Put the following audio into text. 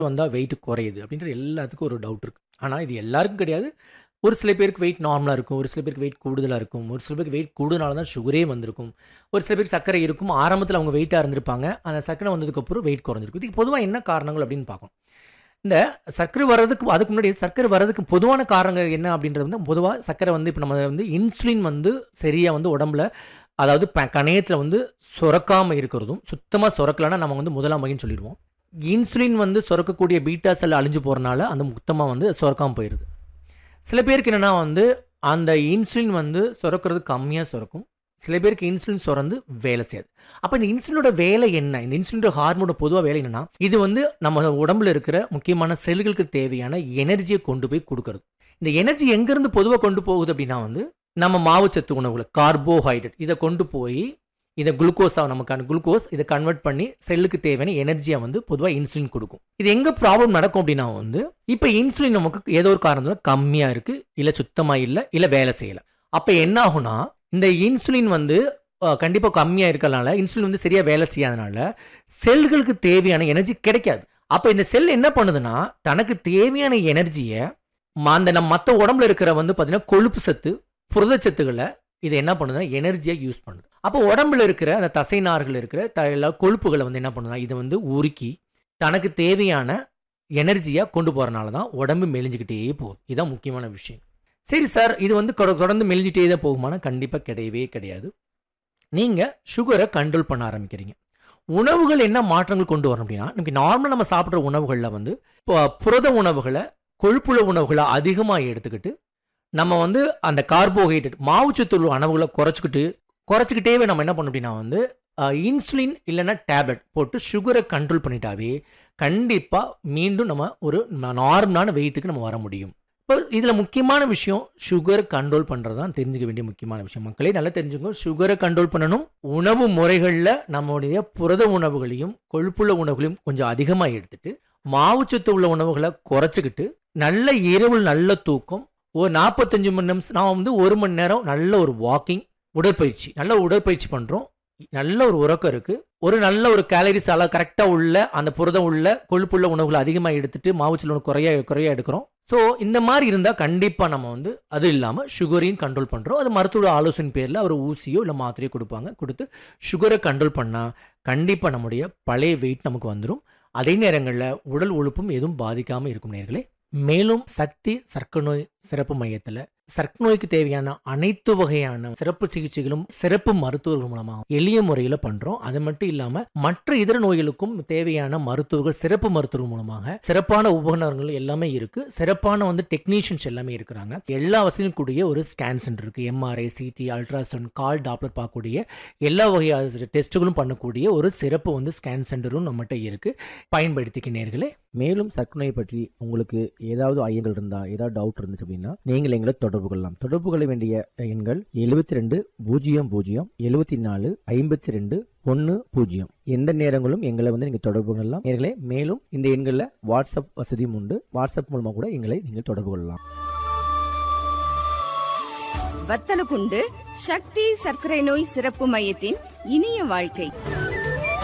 வந்தால் வெயிட் குறையுது அப்படின்ற எல்லாத்துக்கும் ஒரு டவுட் இருக்குது ஆனால் இது எல்லாருக்கும் கிடையாது ஒரு சில பேருக்கு வெயிட் நார்மலாக இருக்கும் ஒரு சில பேருக்கு வெயிட் கூடுதலாக இருக்கும் ஒரு சில பேருக்கு வெயிட் கூடுதலால தான் சுகரே வந்திருக்கும் ஒரு சில பேருக்கு சர்க்கரை இருக்கும் ஆரம்பத்தில் அவங்க வெயிட்டாக இருந்திருப்பாங்க அந்த சர்க்கரை வந்ததுக்கப்புறம் வெயிட் குறைஞ்சிருக்கும் இதுக்கு பொதுவாக என்ன காரணங்கள் அப்படின்னு பார்க்கணும் இந்த சர்க்கரை வர்றதுக்கு அதுக்கு முன்னாடி சர்க்கரை வர்றதுக்கு பொதுவான காரணங்கள் என்ன அப்படின்றது வந்து பொதுவாக சர்க்கரை வந்து இப்போ நம்ம வந்து இன்சுலின் வந்து சரியாக வந்து உடம்புல அதாவது ப கணையத்தில் வந்து சுரக்காமல் இருக்கிறதும் சுத்தமாக சுரக்கலைன்னா நம்ம வந்து முதலாம் வகைன்னு சொல்லிடுவோம் இன்சுலின் வந்து சுரக்கக்கூடிய பீட்டா செல் அழிஞ்சு போகிறனால அந்த முத்தமாக வந்து சுரக்காமல் போயிடுது சில பேருக்கு என்னென்னா வந்து அந்த இன்சுலின் வந்து சுரக்கிறது கம்மியாக சுரக்கும் சில பேருக்கு இன்சுலின் சுரந்து வேலை செய்யாது அப்போ இந்த இன்சுலினோட வேலை என்ன இந்த இன்சுலினோட ஹார்மோனோட பொதுவாக வேலை என்னன்னா இது வந்து நம்ம உடம்புல இருக்கிற முக்கியமான செல்களுக்கு தேவையான எனர்ஜியை கொண்டு போய் கொடுக்கறது இந்த எனர்ஜி எங்கேருந்து பொதுவாக கொண்டு போகுது அப்படின்னா வந்து நம்ம மாவுச்சத்து உணவுகளை கார்போஹைட்ரேட் இதை கொண்டு போய் இதை குளுக்கோஸாக நமக்கான குளுக்கோஸ் இதை கன்வெர்ட் பண்ணி செல்லுக்கு தேவையான எனர்ஜியை வந்து பொதுவாக இன்சுலின் கொடுக்கும் இது எங்கே ப்ராப்ளம் நடக்கும் அப்படின்னா வந்து இப்போ இன்சுலின் நமக்கு ஏதோ ஒரு காரணத்தில் கம்மியாக இருக்குது இல்லை சுத்தமாக இல்லை இல்லை வேலை செய்யலை அப்போ என்ன ஆகும்னா இந்த இன்சுலின் வந்து கண்டிப்பாக கம்மியாக இருக்கறனால இன்சுலின் வந்து சரியாக வேலை செய்யாதனால செல்களுக்கு தேவையான எனர்ஜி கிடைக்காது அப்போ இந்த செல் என்ன பண்ணுதுன்னா தனக்கு தேவையான எனர்ஜியை அந்த நம்ம மற்ற உடம்புல இருக்கிற வந்து பார்த்தீங்கன்னா கொழுப்பு சத்து புரதச்சத்துக்களை இது என்ன பண்ணுதுன்னா எனர்ஜியை யூஸ் பண்ணுது அப்போ உடம்புல இருக்கிற அந்த தசை நார்கள் இருக்கிற த எல்லா கொழுப்புகளை வந்து என்ன பண்ணுதுன்னா இதை வந்து உருக்கி தனக்கு தேவையான எனர்ஜியாக கொண்டு போகிறனால தான் உடம்பு மெலிஞ்சுக்கிட்டே போகுது இதுதான் முக்கியமான விஷயம் சரி சார் இது வந்து தொடர்ந்து மெலிஞ்சிட்டே தான் போகுமானா கண்டிப்பாக கிடையவே கிடையாது நீங்கள் சுகரை கண்ட்ரோல் பண்ண ஆரம்பிக்கிறீங்க உணவுகள் என்ன மாற்றங்கள் கொண்டு வரணும் அப்படின்னா நமக்கு நார்மலாக நம்ம சாப்பிட்ற உணவுகளில் வந்து இப்போ புரத உணவுகளை கொழுப்புள்ள உணவுகளை அதிகமாக எடுத்துக்கிட்டு நம்ம வந்து அந்த கார்போஹைட்ரேட் மாவுச்சத்து உள்ள உணவுகளை குறைச்சிக்கிட்டு குறைச்சிக்கிட்டே நம்ம என்ன பண்ணோம் அப்படின்னா வந்து இன்சுலின் இல்லைன்னா டேப்லெட் போட்டு சுகரை கண்ட்ரோல் பண்ணிட்டாவே கண்டிப்பாக மீண்டும் நம்ம ஒரு நார்மலான வெயிட்டுக்கு நம்ம வர முடியும் இப்போ இதில் முக்கியமான விஷயம் சுகர் கண்ட்ரோல் பண்ணுறது தான் தெரிஞ்சுக்க வேண்டிய முக்கியமான விஷயம் மக்களே நல்லா தெரிஞ்சுக்கணும் சுகரை கண்ட்ரோல் பண்ணணும் உணவு முறைகளில் நம்மளுடைய புரத உணவுகளையும் கொழுப்புள்ள உணவுகளையும் கொஞ்சம் அதிகமாக எடுத்துட்டு மாவுச்சத்து உள்ள உணவுகளை குறைச்சிக்கிட்டு நல்ல இரவு நல்ல தூக்கம் ஒரு நாற்பத்தஞ்சு மணி நிமிஷம் நான் வந்து ஒரு மணி நேரம் நல்ல ஒரு வாக்கிங் உடற்பயிற்சி நல்ல உடற்பயிற்சி பண்ணுறோம் நல்ல ஒரு உறக்கம் இருக்குது ஒரு நல்ல ஒரு கேலரிஸ் அளவு கரெக்டாக உள்ள அந்த புரதம் உள்ள கொழுப்புள்ள உணவுகளை அதிகமாக எடுத்துட்டு மாவுச்சல் உணவு குறைய குறைய எடுக்கிறோம் ஸோ இந்த மாதிரி இருந்தால் கண்டிப்பாக நம்ம வந்து அது இல்லாமல் சுகரையும் கண்ட்ரோல் பண்ணுறோம் அது மருத்துவ ஆலோசனை பேரில் அவர் ஊசியோ இல்லை மாத்திரையோ கொடுப்பாங்க கொடுத்து சுகரை கண்ட்ரோல் பண்ணால் கண்டிப்பாக நம்முடைய பழைய வெயிட் நமக்கு வந்துடும் அதே நேரங்களில் உடல் உழுப்பும் எதுவும் பாதிக்காமல் இருக்கும் நேர்களே மேலும் சக்தி சர்க்கரை நோய் சிறப்பு மையத்தில் சர்க்கரை நோய்க்கு தேவையான அனைத்து வகையான சிறப்பு சிகிச்சைகளும் சிறப்பு மருத்துவர்கள் மூலமாக எளிய முறையில் பண்ணுறோம் அது மட்டும் இல்லாமல் மற்ற இதர நோய்களுக்கும் தேவையான மருத்துவர்கள் சிறப்பு மருத்துவர்கள் மூலமாக சிறப்பான உபகரணங்கள் எல்லாமே இருக்கு சிறப்பான வந்து டெக்னீஷியன்ஸ் எல்லாமே இருக்கிறாங்க எல்லா வசதியும் கூடிய ஒரு ஸ்கேன் சென்டர் இருக்கு எம்ஆர்ஐ சிடி அல்ட்ராசவுண்ட் கால் டாப்லர் பார்க்கக்கூடிய எல்லா வகையான டெஸ்ட்டுகளும் பண்ணக்கூடிய ஒரு சிறப்பு வந்து ஸ்கேன் சென்டரும் நம்மகிட்ட இருக்கு பயன்படுத்திக்க நேர்களே மேலும் சர்க்கரை நோய் பற்றி உங்களுக்கு ஏதாவது ஐயங்கள் இருந்தால் ஏதாவது டவுட் இருந்துச்சு அப்படின்னா நீங்கள் எங்களை தொடர்பு கொள்ளலாம் தொடர்பு கொள்ள வேண்டிய எண்கள் எழுபத்தி ரெண்டு பூஜ்ஜியம் பூஜ்ஜியம் எழுபத்தி நாலு ஐம்பத்தி ரெண்டு ஒன்று பூஜ்ஜியம் எந்த நேரங்களும் எங்களை வந்து நீங்கள் தொடர்பு கொள்ளலாம் நேர்களே மேலும் இந்த எண்களில் வாட்ஸ்அப் வசதியும் உண்டு வாட்ஸ்அப் மூலமாக கூட எங்களை நீங்கள் தொடர்பு கொள்ளலாம் வத்தலகுண்டு சக்தி சர்க்கரை நோய் சிறப்பு மையத்தின் இனிய வாழ்க்கை